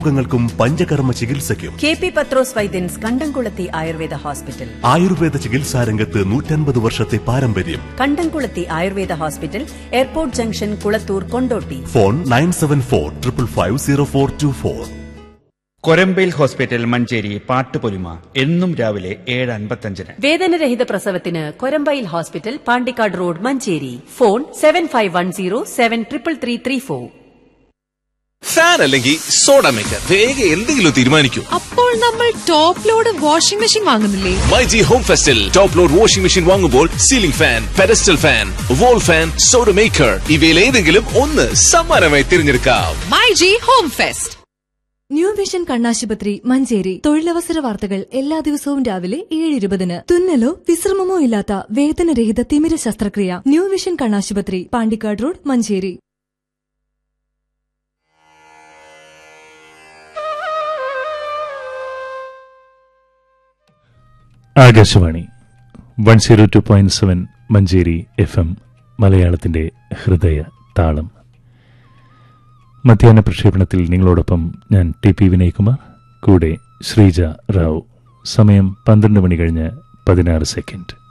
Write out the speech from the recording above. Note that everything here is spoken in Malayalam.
രോഗങ്ങൾക്കും പഞ്ചകർമ്മ ചികിത്സയ്ക്കും കെ പി പത്രോസ് വൈദ്യൻസ് കണ്ടംകുളത്തി ആയുർവേദ ഹോസ്പിറ്റൽ ആയുർവേദ ചികിത്സാ രംഗത്ത് നൂറ്റൻപത് വർഷത്തെ പാരമ്പര്യം Kandamkulathi Ayurveda hospital airport junction Kulathur Kondotty phone nine seven four triple five zero four two four Korambayil hospital Manjeri Pattupolima എന്നും രാവിലെ ഏഴ് അൻപത്തഞ്ചിന് വേദനരഹിത പ്രസവത്തിന് Korambayil hospital Pandikkad road Manjeri phone seven five one zero seven triple three three four fan അല്ലെങ്കിൽ സോഡ മേക്കർ വേഗം എന്തെങ്കിലും തീരുമാനിക്കൂ അപ്പോൾ നമ്മൾ ടോപ്പ് ലോഡ് വാഷിംഗ് മെഷീൻ വാങ്ങുന്നില്ലേ മൈ ജി ഹോം ഫെസ്റ്റിൽ ടോപ്പ് ലോഡ് വാഷിംഗ് മെഷീൻ വാങ്ങുമ്പോൾ ceiling fan pedestal fan wall fan soda maker ഇവയിൽ ഏതെങ്കിലും ഒന്ന് സമ്മാനമായി തിരഞ്ഞെടുക്കാം My G home fest new vision കണ്ണാശുപത്രി മഞ്ചേരി തൊഴിലവസര വാർത്തകൾ എല്ലാ ദിവസവും രാവിലെ ഏഴ് ഇരുപതിന് തുന്നലോ വിശ്രമമോ ഇല്ലാത്ത വേദനരഹിത തിമിര ശസ്ത്രക്രിയ ന്യൂ വിഷൻ കണ്ണാശുപത്രി Pandikkad road Manjeri Akashvani one zero two point seven Manjeri F M മലയാളത്തിന്റെ ഹൃദയ താളം മധ്യാഹ്ന പ്രക്ഷേപണത്തിൽ നിങ്ങളോടൊപ്പം ഞാൻ ടി പി വിനയ്കുമാർ കൂടെ ശ്രീജ റാവു സമയം പന്ത്രണ്ട് മണി കഴിഞ്ഞ് പതിനാറ് സെക്കൻഡ്